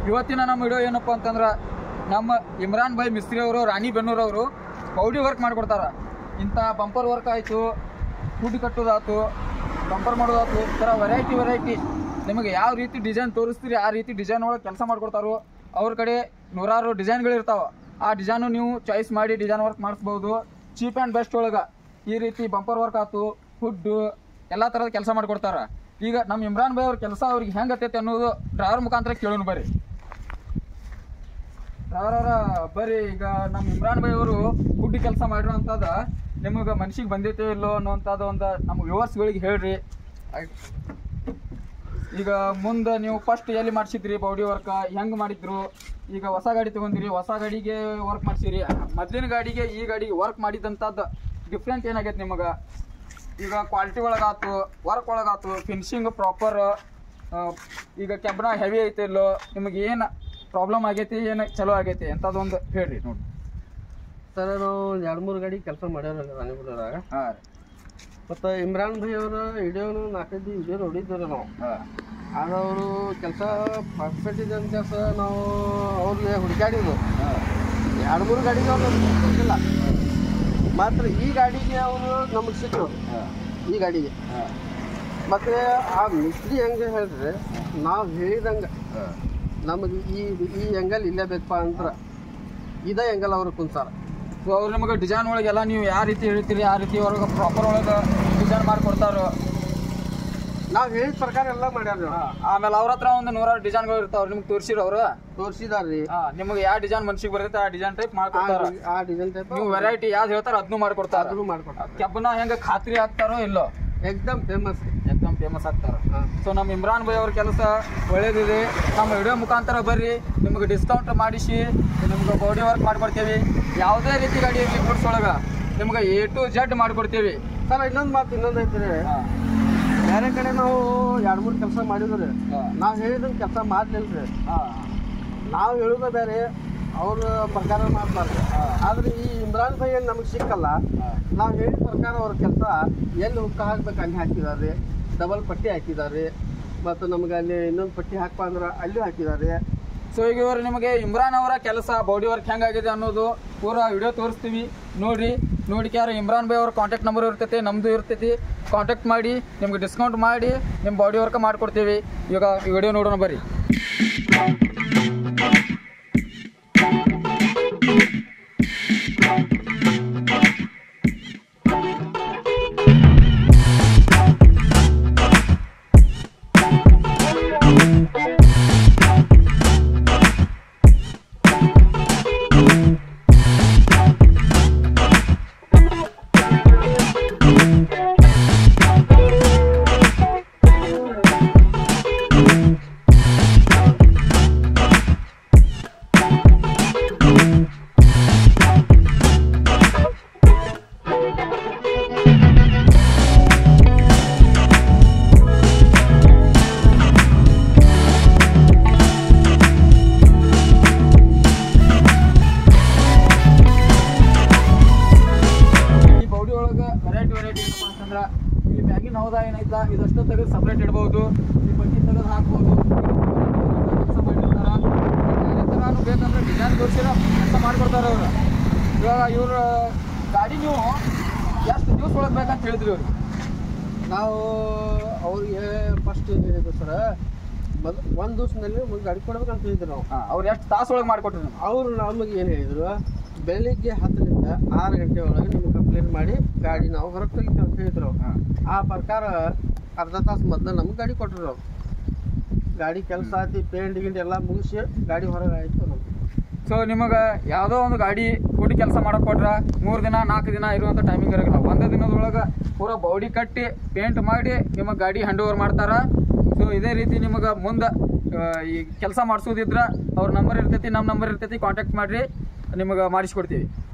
ಇವತ್ತಿನ ನಮ್ಮ ವಿಡಿಯೋ ಏನಪ್ಪ ಅಂತಂದ್ರೆ ನಮ್ಮ ಇಮ್ರಾನ್ ಭಾಯ್ ಮಿಸ್ತ್ರಿ ಅವರು ರಾಣಿ ಬೆನ್ನೂರ್ ಅವರು ಪೌಡಿ ವರ್ಕ್ ಮಾಡಿಕೊಡ್ತಾರ ಇಂಥ ಬಂಪರ್ ವರ್ಕ್ ಆಯಿತು ಫುಡ್ ಕಟ್ಟೋದಾಯ್ತು ಬಂಪರ್ ಮಾಡೋದಾಯ್ತು ಈ ಥರ ವೆರೈಟಿ ವೆರೈಟಿ ನಿಮಗೆ ಯಾವ ರೀತಿ ಡಿಸೈನ್ ತೋರಿಸ್ತೀರಿ ಆ ರೀತಿ ಡಿಸೈನ್ ಒಳಗೆ ಕೆಲಸ ಮಾಡ್ಕೊಡ್ತಾರೋ ಅವ್ರ ಕಡೆ ನೂರಾರು ಡಿಸೈನ್ಗಳು ಇರ್ತಾವೆ ಆ ಡಿಸೈನು ನೀವು ಚಾಯ್ಸ್ ಮಾಡಿ ಡಿಸೈನ್ ವರ್ಕ್ ಮಾಡಿಸ್ಬೋದು ಚೀಪ್ ಆ್ಯಂಡ್ ಬೆಸ್ಟ್ ಒಳಗೆ ಈ ರೀತಿ ಬಂಪರ್ ವರ್ಕ್ ಆಯ್ತು ಫುಡ್ಡು ಎಲ್ಲ ಥರದ ಕೆಲಸ ಮಾಡಿಕೊಡ್ತಾರ ಈಗ ನಮ್ಮ ಇಮ್ರಾನ್ ಭಾಯ್ ಅವ್ರ ಕೆಲಸ ಅವ್ರಿಗೆ ಹೆಂಗೆ ಆತೈತೆ ಅನ್ನೋದು ಡ್ರೈವರ್ ಮುಖಾಂತರ ಕೇಳೋಣ ಬರ್ರಿ ಡ್ರೈವರ ಬರ್ರಿ ಈಗ ನಮ್ಮ ಇಮ್ರಾನ್ ಭಾಯ್ ಅವರು ಫುಡ್ ಕೆಲಸ ಮಾಡಿರೋಂಥದ್ದು ನಿಮಗೆ ಮನ್ಸಿಗೆ ಬಂದೈತೆ ಇಲ್ಲೋ ಅನ್ನೋಂಥದ್ದು ಒಂದು ನಮ್ಮ ವ್ಯೂವರ್ಸ್ಗಳಿಗೆ ಹೇಳ್ರಿ ಈಗ ಮುಂದೆ ನೀವು ಫಸ್ಟ್ ಎಲ್ಲಿ ಮಾಡಿಸಿದ್ರಿ ಬಾಡಿ ವರ್ಕ್ ಹೆಂಗೆ ಮಾಡಿದ್ರು ಈಗ ಹೊಸ ಗಾಡಿ ತೊಗೊಂಡಿರಿ ಹೊಸ ಗಾಡಿಗೆ ವರ್ಕ್ ಮಾಡಿಸಿರಿ ಮೊದಲಿನ ಗಾಡಿಗೆ ಈ ಗಾಡಿಗೆ ವರ್ಕ್ ಮಾಡಿದಂಥದ್ದು ಡಿಫ್ರೆಂಟ್ ಏನಾಗೈತೆ ನಿಮಗೆ ಈಗ ಕ್ವಾಲಿಟಿ ಒಳಗಾತು ವರ್ಕ್ ಒಳಗಾತು ಫಿನಿಶಿಂಗ್ ಪ್ರಾಪರ್ ಈಗ ಕೆಬ್ನ ಹೆವಿ ಐತೆ ಇಲ್ಲೋ ನಿಮಗೆ ಏನು ಪ್ರಾಬ್ಲಮ್ ಆಗೈತಿ ಏನು ಚಲೋ ಆಗೈತಿ ಅಂಥದ್ದೊಂದು ಹೇಳ್ರಿ ನೋಡಿ ಸರ್ ನಾವು ಎರಡು ಮೂರು ಗಾಡಿ ಕೆಲಸ ಮಾಡ್ಯಾರ ರಾಣಿಗುಡದಾಗ ಹಾಂ ರೀ ಮತ್ತು ಇಮ್ರಾನ್ ಭಾಯ್ ಅವರ ವಿಡಿಯೋನು ನಾಲ್ಕೈದು ವಿಡಿಯೋ ನೋಡಿದ್ದೇವೆ ನಾವು ಹಾಂ ಆದ್ರೆ ಅವರು ಕೆಲಸ ಪರ್ಫೆಕ್ಟ್ ಇದೆ ಅಂತ ಸರ್ ನಾವು ಅವ್ರಿಗೆ ಹುಡುಕಾಡಿದ್ವು ಹಾಂ ಎರಡು ಮೂರು ಗಾಡಿಗೆ ಅವ್ರು ನಮ್ಗೆ ಕೊಟ್ಟಿಲ್ಲ ಮಾತ್ರ ಈ ಗಾಡಿಗೆ ಅವರು ನಮಗೆ ಸಿಕ್ಕರು ಹಾಂ ಈ ಗಾಡಿಗೆ ಹಾಂ ಮತ್ತು ಆ ಮಿಸ್ತ್ರಿ ಹೆಂಗೆ ಹೇಳಿದ್ರೆ ನಾವು ಹೇಳಿದಂಗೆ ಹಾಂ ನಮಗೆ ಈ ಈ ಎಂಗಲ್ ಇಲ್ಲೇ ಬೇಕಪ್ಪ ಅಂತ ಇದೇ ಎಂಗಲ್ ಅವ್ರು ಕುಂತಾರ ಸೊ ಅವ್ರು ನಿಮಗೆ ಡಿಸೈನ್ ಒಳಗೆಲ್ಲ ನೀವು ಯಾವ ರೀತಿ ಹೇಳ್ತೀರಿ ಆ ರೀತಿ ಒಳಗೆ ಪ್ರಾಪರ್ ಒಳಗೆ ಡಿಸೈನ್ ಮಾಡಿಕೊಡ್ತಾರೋ ನಾವು ಹೇಳಿದ ಪ್ರಕಾರ ಎಲ್ಲ ಮಾಡ್ಯಾರ ನೀವು ಆಮೇಲೆ ಅವ್ರ ಹತ್ರ ಒಂದು ನೂರಾರು ಡಿಸೈನ್ಗಳು ಇರ್ತಾವ್ರಿ ನಿಮ್ಗೆ ತೋರಿಸಿರೋ ಅವರು ತೋರಿಸಿದಾರ್ರಿ ನಿಮಗೆ ಯಾವ ಡಿಸೈನ್ ಮನ್ಸಿಗೆ ಬರುತ್ತೆ ಆ ಡಿಸೈನ್ ಟೈಪ್ ಮಾಡ್ಕೊಡ್ತಾರ ಆ ಡಿಸೈನ್ ಟೈಪ್ ನೀವು ವೆರೈಟಿ ಯಾವ್ದು ಹೇಳ್ತಾರ ಅದನ್ನು ಮಾಡ್ಕೊಡ್ತಾರ ಅದನ್ನು ಮಾಡ್ಕೊಟ್ಟಾರ ಕೆಬ್ಬನ ಹೆಂಗೆ ಖಾತ್ರಿ ಆಗ್ತಾರೋ ಇಲ್ಲೋ ಎಕ್ದಮ್ ಫೇಮಸ್ ಎಕ್ದಮ್ ಫೇಮಸ್ ಆಗ್ತಾರ ಸೊ ನಮ್ಮ ಇಮ್ರಾನ್ ಭಾಯ್ ಅವ್ರ ಕೆಲಸ ಒಳ್ಳೇದಿದೆ ನಮ್ಮ ವಿಡಿಯೋ ಮುಖಾಂತರ ಬರ್ರಿ ನಿಮಗೆ ಡಿಸ್ಕೌಂಟ್ ಮಾಡಿಸಿ ನಿಮ್ಗೆ ಬಾಡಿ ವರ್ಕ್ ಮಾಡ್ಕೊಡ್ತೀವಿ ಯಾವುದೇ ರೀತಿ ಗಾಡಿ ಇರಲಿ ಗೂಡ್ಸ್ ಒಳಗೆ ನಿಮ್ಗೆ ಎ ಟು ಜೆಡ್ ಮಾಡ್ಕೊಡ್ತೀವಿ ಸರ್ ಇನ್ನೊಂದು ಮಾತು ಇನ್ನೊಂದು ಐತ್ರಿ ಬೇರೆ ಕಡೆ ನಾವು ಎರಡು ಮೂರು ಕೆಲಸ ಮಾಡಿದ್ರಿ ನಾವು ಹೇಳಿದಂಗೆ ಕೆಲಸ ಮಾಡ್ಲಿಲ್ರಿ ನಾವು ಹೇಳೋದು ಬೇರೆ ಅವ್ರ ಪ್ರಕಾರ ಮಾಡ್ಬಾರ್ದು ಆದ್ರೆ ಈ ಇಮ್ರಾನ್ ಭಾಯ್ ಏನ್ ನಮಗೆ ಸಿಕ್ಕಲ್ಲ ನಾವು ಹೇಳಿದ ಪ್ರಕಾರ ಅವ್ರ ಕೆಲಸ ಎಲ್ಲಿ ಹುಕ್ಕ ಹಾಕ್ಬೇಕು ಅಲ್ಲಿ ಹಾಕಿದ್ದಾರೆ ಡಬಲ್ ಪಟ್ಟಿ ಹಾಕಿದ್ದಾರೆ ಮತ್ತು ನಮ್ಗೆ ಅಲ್ಲಿ ಇನ್ನೊಂದು ಪಟ್ಟಿ ಹಾಕಪ್ಪ ಅಂದ್ರೆ ಅಲ್ಲಿ ಹಾಕಿದ್ದಾರೆ ಸೊ ಈಗ ಇವರು ನಿಮಗೆ ಇಮ್ರಾನ್ ಅವರ ಕೆಲಸ ಬಾಡಿ ವರ್ಕ್ ಹೆಂಗಾಗಿದೆ ಅನ್ನೋದು ಪೂರಾ ವಿಡಿಯೋ ತೋರಿಸ್ತೀವಿ ನೋಡ್ರಿ ನೋಡಿಕ್ಯಾರ ಇಮ್ರಾನ್ ಭಾಯ್ ಅವ್ರ ಕಾಂಟ್ಯಾಕ್ಟ್ ನಂಬರ್ ಇರ್ತೈತಿ ನಮ್ಮದು ಇರ್ತೈತಿ ಕಾಂಟ್ಯಾಕ್ಟ್ ಮಾಡಿ ನಿಮ್ಗೆ ಡಿಸ್ಕೌಂಟ್ ಮಾಡಿ ನಿಮ್ಮ ಬಾಡಿ ವರ್ಕ್ ಮಾಡಿಕೊಡ್ತೀವಿ ಇವಾಗ ಈ ವಿಡಿಯೋ ನೋಡೋಣ ಬರ್ರಿ ಈ ಬೌಡಿ ಒಳಗೆ ವೆರೈಟಿ ವೆರೈಟಿ ಏನಪ್ಪ ಅಂತಂದ್ರೆ ಈ ಮ್ಯಾಗಿನ ಹೌದಾ ಏನೈತಾ ಇದಷ್ಟು ತೆಗೆದು ಸಪ್ರೇಟ್ ಇಡ್ಬೋದು ಈ ಬಟ್ಟಿ ತೆಗೆದು ಹಾಕ್ಬೋದು ಕೆಲಸ ಮಾಡಿರ್ತಾರ ಬೇರೆ ಥರನೂ ಬೇಕಂದ್ರೆ ಡಿಸೈನ್ ತೋರಿಸಿರೋ ಕೆಲಸ ಮಾಡಿಕೊಡ್ತಾರೆ ಅವರು ಇವಾಗ ಇವ್ರ ಗಾಡಿ ನೀವು ಎಷ್ಟು ದಿವಸ ಒಳಗೆ ಬೇಕಂತ ಹೇಳಿದ್ರಿ ಅವ್ರು ನಾವು ಅವ್ರಿಗೆ ಫಸ್ಟ್ ಏನು ಹೇಳಿದ್ರು ಸರ್ ಮೊದ್ ಒಂದು ದಿವಸದಲ್ಲಿ ಒಂದು ಗಾಡಿ ಕೊಡ್ಬೇಕಂತ ಹೇಳಿದ್ರು ನಾವು ಅವ್ರು ಎಷ್ಟು ತಾಸು ಒಳಗೆ ಮಾಡಿಕೊಟ್ರಿ ನೀವು ಅವರು ನಮಗೆ ಏನು ಹೇಳಿದ್ರು ಬೆಳಿಗ್ಗೆ ಹತ್ತರಿಂದ ಆರು ಗಂಟೆ ಒಳಗೆ ನಿಮ್ಗೆ ಕಂಪ್ಲೇಂಟ್ ಮಾಡಿ ಗಾಡಿ ನಾವು ಹೊರಗೆ ತೆಗಿತೀವಿ ಅಂತ ಹೇಳಿದ್ರು ಅವ್ರು. ಆ ಪ್ರಕಾರ ಅರ್ಧ ತಾಸು ಮೊದಲು ನಮ್ಗೆ ಗಾಡಿ ಕೊಟ್ಟರು ಅವ್ರು ಗಾಡಿ ಕೆಲಸ ಆಯ್ತು ಪೇಂಟ್ ಗಿಂಟ್ ಎಲ್ಲ ಮುಗಿಸಿ ಗಾಡಿ ಹೊರಗೆ ಆಯಿತು ನಮ್ಗೆ ಸೊ ನಿಮಗೆ ಯಾವುದೋ ಒಂದು ಗಾಡಿ ಕೂಡಿ ಕೆಲಸ ಮಾಡಕ್ ಕೊಟ್ರ ಮೂರು ದಿನ ನಾಲ್ಕು ದಿನ ಇರುವಂಥ ಟೈಮಿಂಗ್ ಇರೋಲ್ಲ ಒಂದೇ ದಿನದೊಳಗೆ ಪೂರ ಬಾಡಿ ಕಟ್ಟಿ ಪೇಂಟ್ ಮಾಡಿ ನಿಮಗೆ ಗಾಡಿ ಹ್ಯಾಂಡ್ ಓವರ್ ಮಾಡ್ತಾರ ಸೊ ಇದೇ ರೀತಿ ನಿಮಗೆ ಮುಂದೆ ಈ ಕೆಲಸ ಮಾಡಿಸೋದಿದ್ರ ಅವ್ರ ನಂಬರ್ ಇರ್ತೈತಿ ನಮ್ಮ ನಂಬರ್ ಇರ್ತೈತಿ ಕಾಂಟ್ಯಾಕ್ಟ್ ಮಾಡಿರಿ ನಿಮಗೆ ಮಾಡಿಸ್ಕೊಡ್ತೀವಿ